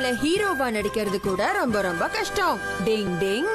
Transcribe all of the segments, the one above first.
சினிமால ஹீரோவா நடிக்கிறது கூட ரொம்ப ரொம்ப கஷ்டம் டிங் டிங்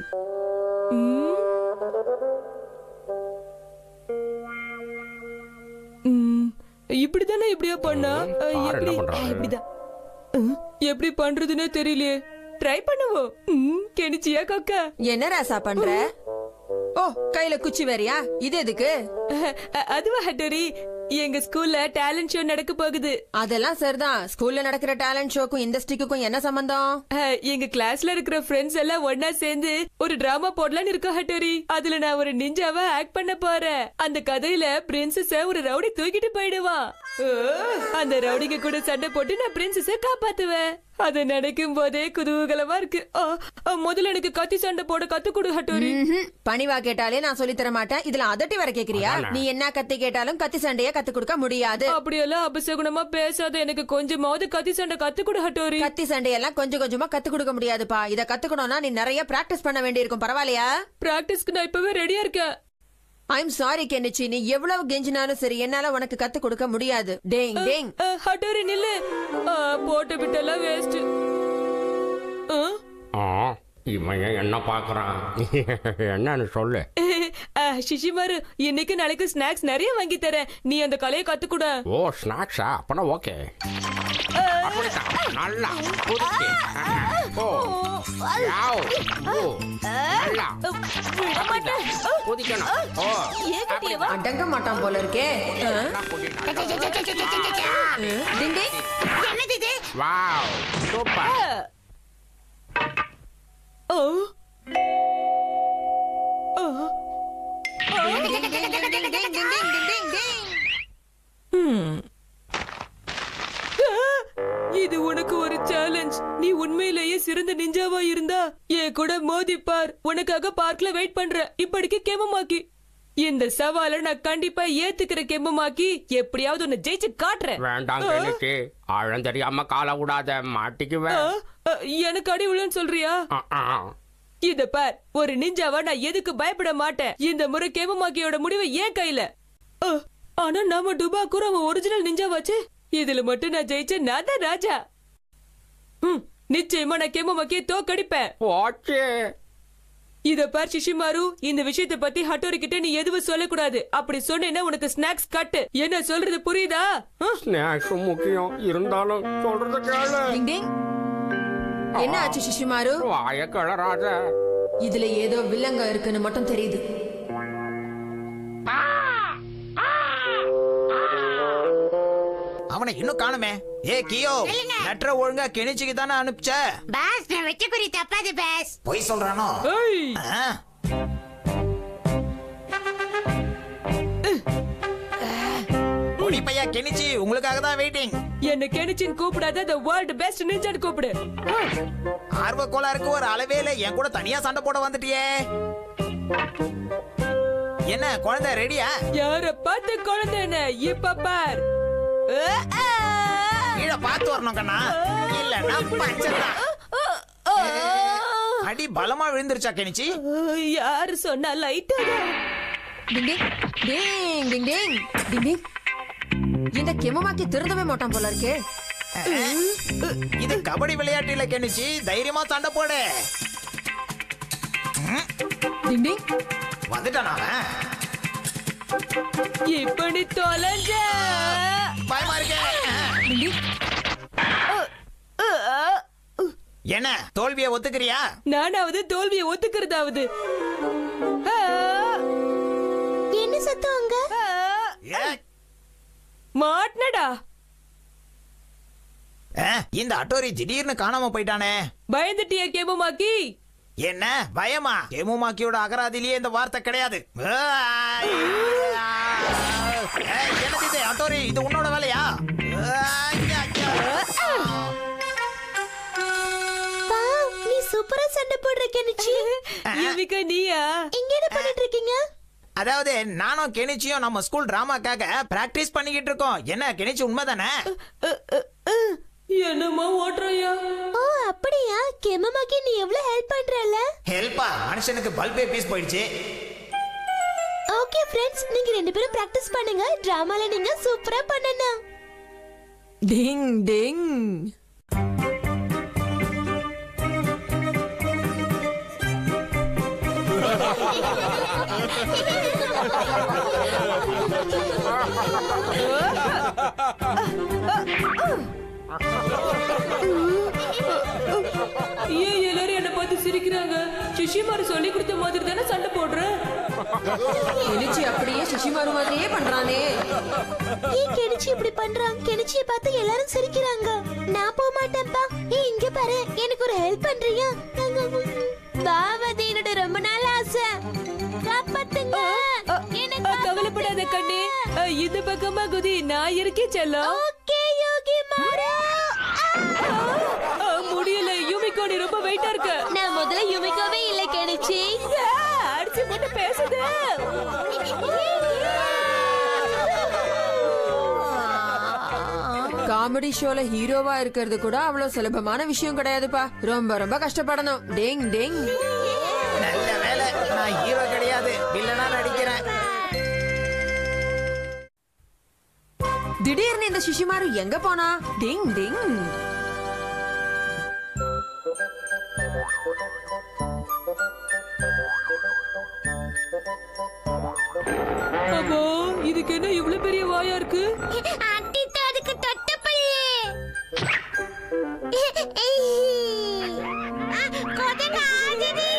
ம், இப்படிதானே இப்படியா பண்ணா அஹ், பாரு எப்படி என்ன பண்றாரு. அஹ், இப்படிதான் ம், எப்படி பண்றதுன்னே தெரியலையே ட்ரை பண்ணுவோம் ம், கெனிச்சியா கொக்கா என்ன ராசா பண்ற ஓ கையில குச்சி வேறியா இது எதுக்கு அஹ், அஹ், அதுவா ஹட்டரி எங்க ஸ்கூல்ல டேலண்ட் ஷோ நடக்க போகுது அதெல்லாம் சரிதான் ஸ்கூல்ல நடக்கிற டேலண்ட் ஷோக்கும் இந்த ஸ்டிக்குக்கும் என்ன சம்பந்தம் அஹ், எங்க கிளாஸ்ல இருக்கிற ஃப்ரெண்ட்ஸ் எல்லாம் ஒன்னா சேர்ந்து ஒரு டிராமா போடலாம்னு இருக்கோம் ஹட்டரி அதுல நான் ஒரு நிஞ்சாவா ஆக்ட் பண்ண போறேன் அந்த கதையில பிரின்சஸ ஒரு ரவுடி தூக்கிட்டு போயிடுவான் அஹ், அந்த ரவுடிங்க கூட சண்டை போட்டு நான் பிரின்சஸ காப்பாத்துவேன் அத நினைக்கும் போதே குதூகலமா இருக்கு அஹ், அஹ், முதல்ல எனக்கு கத்தி சண்டை போட கத்து கொடு ஹட்டோரி ம்ஹும். பணிவா கேட்டாலே நான் சொல்லி தர மாட்டேன் இதுல அதட்டி வர கேக்குறியா அதானே. நீ என்ன கத்தி கேட்டாலும் கத்தி சண்டைய கத்து கொடுக்க முடியாது அப்படியெல்லாம் அபசகுணமா பேசாத எனக்கு கொஞ்சமாவது கத்தி சண்டை கத்து கொடு ஹட்டோரி கத்தி சண்டையெல்லாம் கொஞ்சம் கொஞ்சமா கத்து கொடுக்க முடியாதுப்பா இத கத்துக்கணும்னா நீ நிறைய பிராக்டிஸ் பண்ண வேண்டியிருக்கும் பரவாயில்லையா பிராக்டிஸ்க்கு நான் இப்பவே ரெடியா இருக்கேன் ஐம் சாரி கெனிச்சி நீ எவ்வளவு கெஞ்சினாலும் சரி என்னால உனக்கு கத்து கொடுக்க முடியாது டேங் டேங் அஹ், ஹட்டோரி நில்லு அஹ், போட்டு விட்டெல்லாம் வேஸ்ட் ஆ இவன் ஏன் என்ன பாக்குறான் என்னன்னு சொல்லு சிஷிமாரு இன்னைக்கு நாளைக்கு ஸ்நாக்ஸ் நிறைய வாங்கி தரேன் நீ அந்த கலையை கத்துக்கூட ஓ ஸ்நாக்ஸா அப்பனா ஓகே அப்படித்தான் நல்லா புதுக்கி ஓ யாவ். ஓ நல்லா அப்படிதான். குதிக்கணும் ஓ அப்படிதான். அடங்க மாட்டான் போல இருக்கே ஆ? நல்லா குதிக்கணும். Ding ding. Wow super oh oh ding ding ding ding ding ding ding ding ding ding. இது உனக்கு ஒரு சேலஞ்ச் நீ உண்மையிலேயே சிறந்த நிஞ்சாவா இருந்தா என் கூட மோதி பார் உனக்காக பார்க்ல வெயிட் பண்ற இப்படிக்கு கெமமாக்கி இந்த சவாலை நான் கண்டிப்பா ஏத்துக்கிற கெமமாக்கி எப்படியாவது உன்னை ஜெயிச்சு காட்டுறேன் வேண்டாம் கணிச்சு ஆழம் தெரியாம கால விடாத மாட்டிக்குவேன் ஆ, ஆ, எனக்கு அடி உள்ளன்னு சொல்றியா ஆ, ஆ. இத பார் ஒரு நிஞ்சாவா நான் எதுக்கு பயப்பட மாட்டேன் இந்த முறை கேமமாக்கியோட முடிவு ஏன் கையில ஆ, ஆனா நாம டுபாக்கூர் அவன் ஒரிஜினல் நிஞ்சாவாச்சு இதுல மட்டும் நான் ஜெயிச்ச நான் தான் ராஜா ம், நிச்சயமா நான் கேமமாக்கிய தோக்கடிப்பேன் போச்சு இத பார் சிஷிமாரு இந்த விஷயத்தை பத்தி ஹட்டோரி கிட்ட நீ எதுவும் சொல்லக்கூடாது அப்படி சொன்னேன்னா உனக்கு ஸ்நாக்ஸ் கட்டு என்ன சொல்றது புரியுதா ஆ? ஸ்நாக்ஸும் முக்கியம் இருந்தாலும் சொல்றது கேளு டிங் டிங். என்ன ஆச்சு சிஷிமாரு வாய கிளறாத இதுல ஏதோ வில்லங்க இருக்குன்னு மட்டும் தெரியுது அவனை இன்னும் காணுமே ஏ கியோ லெட்டர் ஒழுங்கா கெனிச்சிக்கு தானே அனுப்பிச்ச பாஸ் நான் வெச்ச குறி தப்பாது பாஸ் பொய் சொல்றானோ ஏய் ஆ? பொடி பையா கெனிச்சி உங்களுக்காக தான் வெயிட்டிங் என்ன கெனிச்சின் கூப்பிடாத the world பெஸ்ட் நிஞ்சான்னு கூப்பிடு ஆ. ஆர்வ கோளாறுக்கு ஒரு அளவே இல்ல என் கூட தனியா சண்டை போட வந்துட்டியே என்ன குழந்தை ரெடியா யார பார்த்து குழந்தைன்னு இப்ப பார் கீழே பார்த்து வரணும் கண்ணா இல்லன்னா பஞ்சதான் அடி பலமா விழுந்துருச்சா கெனிச்சி யாரு சொன்னா லைட்டா டிங் ding. Ding ding ding. Ding டிங். இந்த கெமமாக்கி திருந்தவே மாட்டான் போல இருக்கே இது கபடி விளையாட்டு இல்ல கெனிச்சி தைரியமா சண்டை போடு டிங் டிங். வந்துட்டானா அவன்? இப்ப நீ தொலைஞ்ச பயமா இருக்கே டிங் டிங். என்ன தோல்வியை ஒத்துக்கிறியா நானாவது தோல்வியை ஒத்துக்கிறதாவது ஆ, என்ன சத்தம் அங்க ஆ, ஏ, மாட்னடா ஆ, இந்த அட்டோரி திடீர்னு காணாம போயிட்டானே பயந்துட்டியா கேமமாக்கி என்ன பயமா எமுமாக்கியோட அகராதிலேயே இந்த வார்த்தை கிடையாது ஏய், என்னது இது அட்டோரி இது உன்னோட வேலையா ஏய், ஐயா. பா நீ சூப்பரா சண்டை போடுற கெனிச்சி யுவிகா நீயா இங்க என்ன பண்ணிட்டு இருக்கீங்க அதாவது நானும் கெனிச்சியும் நம்ம ஸ்கூல் டிராமாக்காக பிராக்டிஸ் பண்ணிக்கிட்டு இருக்கோம் என்ன கெனிச்சி உண்மைதானே அ, அ, அ, என்னம்மா ஓட்டுறையா ஓ அப்படியா கெமமாக்கி நீ எவ்வளவு ஹெல்ப் பண்றல ஹெல்ப்பா மனுஷனுக்கு பல்பே பீஸ் போயிடுச்சு ஓகே ஃப்ரெண்ட்ஸ் நீங்க ரெண்டு பேரும் பிராக்டிஸ் பண்ணுங்க டிராமால நீங்க சூப்பரா பண்ணணும் டிங் டிங் ஏன் எல்லாரும் என்ன பார்த்து சிரிக்கிறாங்க சுஷிமாரு சொல்லி கொடுத்த மாதிரி தானே சண்டை போடுறேன் கெனிச்சி அப்படியே சசிமாரு மாதிரியே பண்றானே ஏன் கெனிச்சி இப்படி பண்றான் கெனிச்சியை பார்த்து எல்லாரும் சிரிக்கிறாங்க நான் போக மாட்டேன்ப்பா ஏய் இங்க பாரு எனக்கு ஒரு ஹெல்ப் பண்றியா பாவதி என்னோட ரொம்ப நாள் ஆசை காப்பாத்துங்க என்னை அ, கவலைப்படாத கண்ணே அ, இந்த பக்கமா குதி நான் இருக்கேன் செல்லம் ஓகே யோகி மாரா அ, முடியல யூமிகோ நீ ரொம்ப வெயிட்டா இருக்க நான் முதல்ல யுமிக்கோவே இல்லை கெனிச்சி அடிச்சு போட்டு பேசுது காமெடி ஷோல ஹீரோவா இருக்கிறது கூட அவ்வளவு சுலபமான விஷயம் கிடையாதுப்பா ரொம்ப ரொம்ப கஷ்டப்படணும் டேங் டேங் நல்ல வேலை நான் ஹீரோ கிடையாது வில்லனா நடிக்கிறேன் திடீர்னு இந்த சிஷிமாரு எங்க போனா டிங் டிங் அப்போ இதுக்கு என்ன இவ்வளவு பெரிய வாயா இருக்கு அட்டிட்டு அதுக்கு தொட்டப்பள்ளி கொதங்க ஆகுது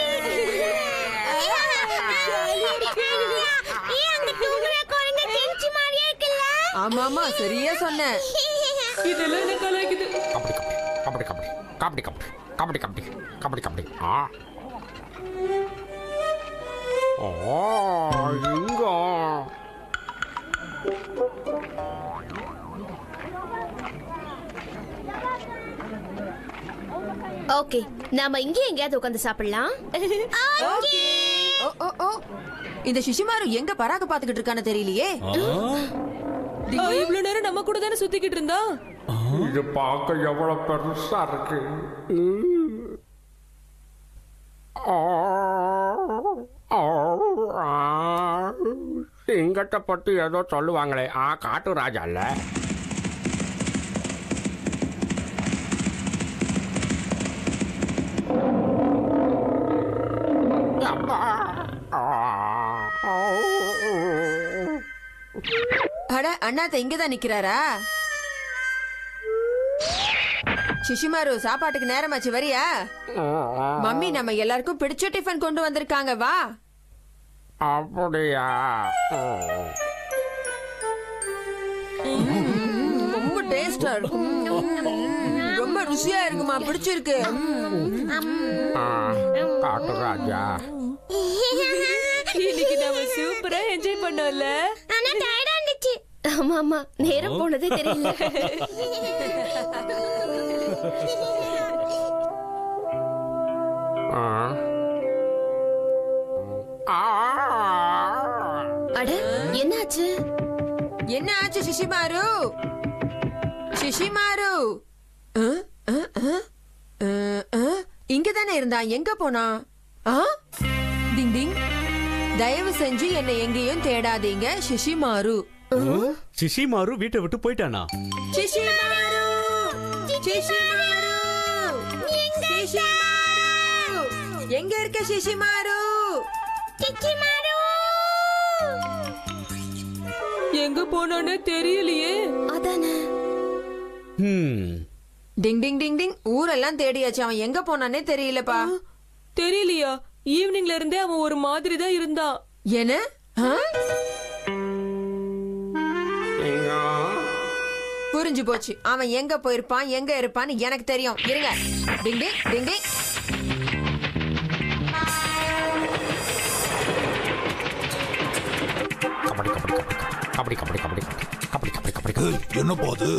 ஏன் அங்க தூங்குற குழந்தை கெஞ்சி மாதிரியே இருக்குல்ல ஆமா ஆமா சரியா சொன்ன இதெல்லாம் என்ன கலாய்க்குது கபடி கபடி கபடி கபடி கபடி கபடி கபடி கபடி ஆ ஓ இங்க ஓகே நாம இங்கே எங்கேயாவது உட்காந்து சாப்பிடலாம் ஓ ஓ ஓ இந்த சிஷிமாரு எங்க பராக பாத்துக்கிட்டு இருக்கான்னு தெரியலையே அ, இவ்வளவு நேரம் நம்ம கூட தானே சுத்திக்கிட்டு இருந்தா இது பார்க்க எவ்வளவு பெருசா இருக்கு ஆ, ஆ, ஆ. சிங்கத்தை பத்தி ஏதோ சொல்லுவாங்களே ஆ காட்டு ராஜா இல்ல அப்பா. ஆ, ஆ. அட அண்ணாத்த இங்கதான் நிக்கிறாரா சிஷிமாரு சாப்பாட்டுக்கு நேரமாச்சு வரியா மம்மி நம்ம எல்லாருக்கும் பிடிச்ச டிஃபன் கொண்டு வந்திருக்காங்க வா அப்படியா ரொம்ப டேஸ்டா இருக்கு ம், ரொம்ப ருசியா இருக்குமா பிடிச்சிருக்கு ம். ஆ, காட்டு ராஜா இன்னைக்கு நம்ம சூப்பரா என்ஜாய் பண்ணோம்ல ஆனா டயர்டா இருந்துச்சு ஆமா ஆமா நேரம் போனதே தெரியல ஆ. ஆ. அட என்னாச்சு என்ன ஆச்சு சிஷிமாரு சிஷிமாரு அஹ், அஹ், அஹ், அஹ், அஹ். இங்கதானே இருந்தான் எங்க போனா ஆ? டிங் டிங் தயவு செஞ்சு என்னை எங்கேயும் தேடாதீங்க சிஷிமாரு சிஷிமாரு வீட்டை விட்டு போயிட்டானா சிஷிமாரு சிஷிமாரு சிஷிமாரு எங்க இருக்க சிஷிமாரு எங்க போனோன்னு தெரியலையே அதானே ஹம் டிங் டிங் டிங் டிங் ஊரெல்லாம் தேடியாச்சு அவன் எங்க போனானே தெரியலப்பா தெரியலையா ஈவினிங்ல இருந்தே அவன் ஒரு மாதிரி தான் இருந்தான் என்ன ஆ? இங்க. புரிஞ்சு போச்சு அவன் எங்க போயிருப்பான் எங்க இருப்பான்னு எனக்கு தெரியும் இருங்க டிங் டிங் டிங் டிங் கபடி கபடி கபடி கபடி கபடி கபடி கபடி கபடி கபடி ஏய், என்ன போது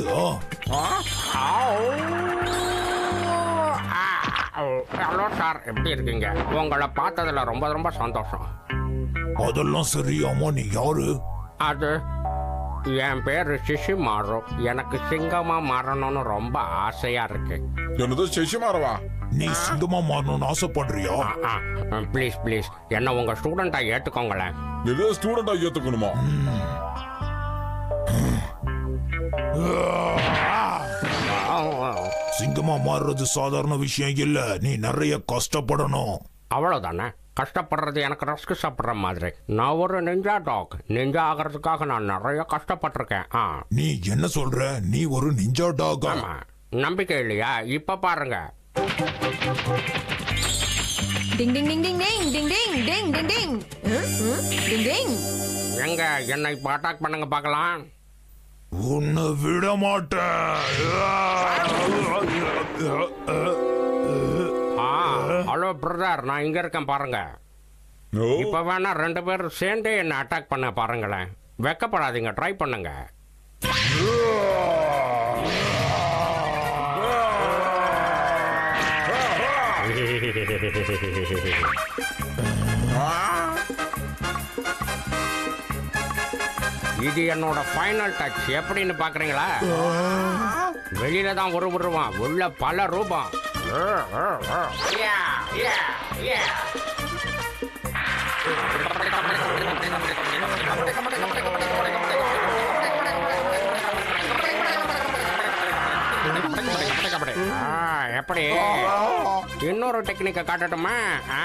ஹலோ சார் எப்படி இருக்கீங்க உங்களை பார்த்ததுல ரொம்ப ரொம்ப சந்தோஷம் அதெல்லாம் சரி அம்மா நீ யாரு அது என் பேர் சிஷி மாறும் எனக்கு சிங்கமா மாறணும்னு ரொம்ப ஆசையா இருக்கு என்னது சசிமாரவா நீ சிங்கமா மாறணும்னு ஆசைப்படுறியா ப்ளீஸ் ப்ளீஸ் என்ன உங்க ஸ்டூடெண்டா ஏத்துக்கோங்களேன் எதோ ஸ்டூடெண்டா ஏத்துக்கணுமா சிங்கமா மாறுறது சாதாரண விஷயம் இல்ல நீ நிறைய கஷ்டப்படணும் அவ்வளவுதானே கஷ்டப்படுறது எனக்கு ரஸ்க் சாப்பிடுற மாதிரி நான் ஒரு நிஞ்சா டாக் நிஞ்சா ஆகிறதுக்காக நான் நிறைய கஷ்டப்பட்டிருக்கேன் ஆ நீ என்ன சொல்ற நீ ஒரு நிஞ்சா டாகா ஆமா நம்பிக்கை இல்லையா இப்ப பாருங்க டிங் ding ding ding ding ding ding ding ding டிங் ம், ம், டிங் டிங் எங்க என்னை இப்ப அட்டாக் பண்ணுங்க பார்க்கலாம் உன்னை விட மாட்டேன் ஆ ஹலோ பிரதர் நான் இங்க இருக்கேன் பாருங்க இப்ப வேணா ரெண்டு பேரும் சேர்ந்தே என்ன அட்டாக் பண்ண பாருங்களேன் வெக்கப்படாதீங்க ட்ரை பண்ணுங்க இது என்னோட ஃபைனல் டச் எப்படின்னு பாக்குறீங்களா வெளியில தான் ஒரு உருவம் உள்ள பல ரூபம் Yeah, yeah, yeah. ஆ, எப்படி இன்னொரு டெக்னிக்கை காட்டட்டுமா ஆ?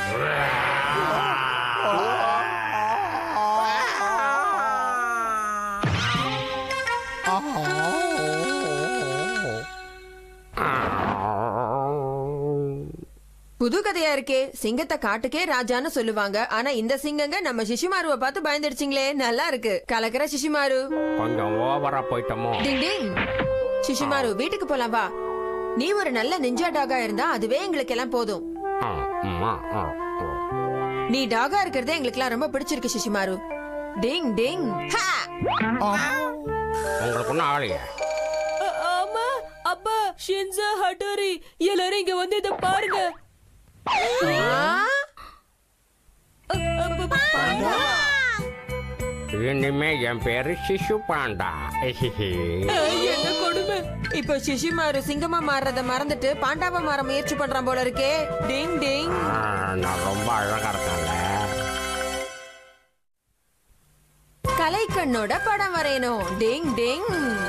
புது கதையா இருக்கே சிங்கத்தை காட்டுக்கே ராஜான்னு சொல்லுவாங்க ஆனா இந்த சிங்கங்க நம்ம சிசுமாருவை பார்த்து பயந்துடுச்சிங்களே நல்லா இருக்கு கலக்கிற சிசுமாரு கொஞ்சம் ஓவரா போயிட்டோமோ டிங் டிங் சிசுமாரு வீட்டுக்கு போலாம் வா நீ ஒரு நல்ல நிஞ்சா டாகா இருந்தா அதுவே எங்களுக்கு எல்லாம் போதும் ஆ, ம், ஆ, ஆ, ஆ. நீ டாகா இருக்கிறதே எங்களுக்கு எல்லாம் ரொம்ப பிடிச்சிருக்கு சிசுமாரு டிங் டிங் ஹா! உங்களுக்கு ஒன்றும் ஆகலையே அ- ஆமா அப்பா ஷின்சா ஹட்டோரி எல்லாரும் இங்க வந்து இத பாருங்க ஆ! அ- அப்ப- பாண்டா. இனிமே என் பேரு சிசு பாண்டா ஹிஹிஹி. அ, என்ன கொடுமை இப்போ சிசுமாரு சிங்கமா மாறுறத மறந்துட்டு பாண்டாவா மாற முயற்சி பண்றான் போல இருக்கே டிங் டிங் ஆ, நான் ரொம்ப அழகா இருக்கேன்ல கலைக்கண்ணோட படம் வரையணும் டிங் டிங்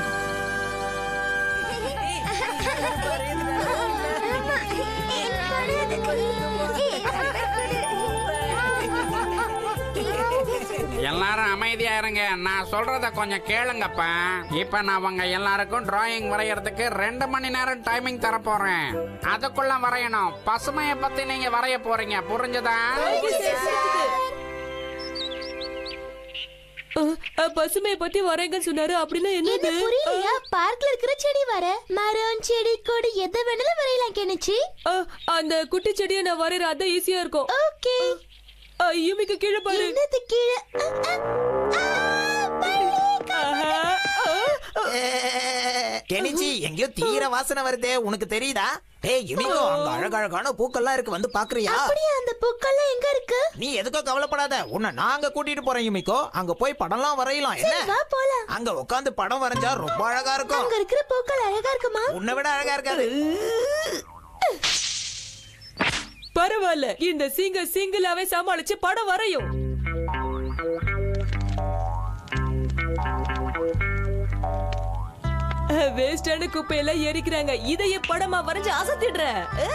எல்லாரும் அமைதியா இருங்க நான் சொல்றத கொஞ்சம் கேளுங்கப்பா இப்ப நான் அவங்க எல்லாருக்கும் டிராயிங் வரையறதுக்கு ரெண்டு மணி நேரம் டைமிங் தர போறேன் அதுக்குள்ள வரையணும் பசுமையை பத்தி நீங்க வரைய போறீங்க புரிஞ்சதா அ, அ, பசுமையை பத்தி வரேங்கன்னு சொன்னாரு அப்படின்னா என்ன என்னது புரியலையா பார்க்ல இருக்கிற செடி வர மரம் செடி கொடி எதை வேணாலும் வரையலாம் கெனிச்சி அ, அந்த குட்டி செடியை நான் வரையற அதான் ஈஸியா இருக்கும் ஓகே அ, யூமிக்கு கீழே பாரு என்னது கீழே அ, அ, ஆ, பள்ளி. ஆஹா. அ, அ. கெனிச்சி எங்கேயோ தீர வாசனை வருதே உனக்கு தெரியுதா ஏய் யுமிகோ அங்க அழகழகான பூக்கள்லாம் இருக்கு வந்து பாக்குறியா அப்படியா அந்த பூக்கள்லாம் எங்க இருக்கு நீ எதுக்கோ கவலைப்படாத உன்னை நாங்க கூட்டிட்டு போறேன் யுமிகோ அங்க போய் படம்லாம் வரையலாம் வா என்ன போலாம் அங்க உட்காந்து படம் வரைஞ்சா ரொம்ப அழகா இருக்கும் அங்க இருக்கிற பூக்கள் அழகா இருக்குமா உன்னை விட அழகா இருக்காது பரவாயில்ல இந்த சிங்க சிங்கிளாவே சமாளிச்சு படம் வரையும் வேஸ்டான குப்பையெல்லாம் எரிக்கிறாங்க இதைய படமா வரைஞ்சு அசத்திடுற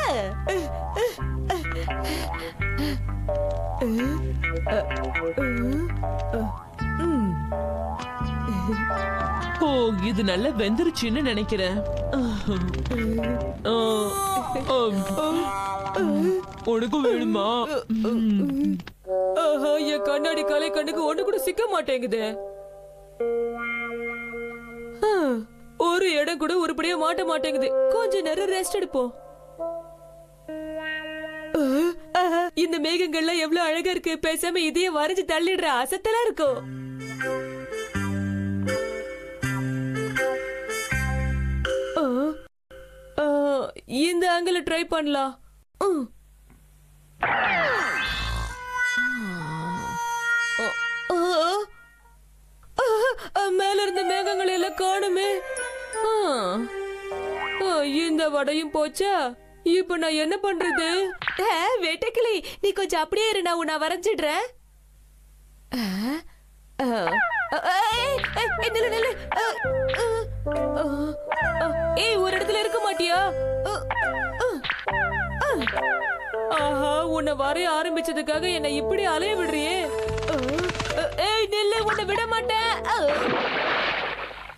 ஓ இது நல்லா வெந்துருச்சுன்னு நினைக்கிறேன் ஆ, ஆ, உனக்கு வேணுமா ஆஹா, என் கண்ணாடி கலை கண்ணுக்கு ஒண்ணு கூட சிக்க மாட்டேங்குது ஆ, ஒரு இடம் கூட உருப்படியா மாட்ட மாட்டேங்குது கொஞ்ச நேரம் ரெஸ்ட் எடுப்போம் ஆ, ஆஹா, இந்த மேகங்கள்லாம் எவ்வளவு அழகா இருக்கு பேசாம இதையே வரைஞ்சு தள்ளிடுற அசத்தலா இருக்கும் ஆ, ஆ, இந்த ஆங்கிள் ட்ரை பண்ணலாம் ம். ஆ, ஆ, ஆ, மேல இருந்த மேகங்களை எல்லாம் காணுமே ஆ, ஆ, இந்த வடையும் போச்சா இப்ப நான் என்ன பண்றது வெட்டக்கிளி நீ கொஞ்சம் அப்படியே இரு நான் உன்னை வரைஞ்சிடுறேன் ஆ, ஆ, ஆ, ஏய், ஏய், ஏய், நில்லு, நில்லு. ஆ, ஆ, ஆ, ஆ, ஏய் ஒரு இடத்துல இருக்க மாட்டியா ஆ, ஆ, ஆ. ஆஹா உன்னை வரைய ஆரம்பிச்சதுக்காக என்னை இப்படி அலைய விடுறியே ஆ, ஆ, ஏய் நில்லு உன்னை விட மாட்டேன் ஆ.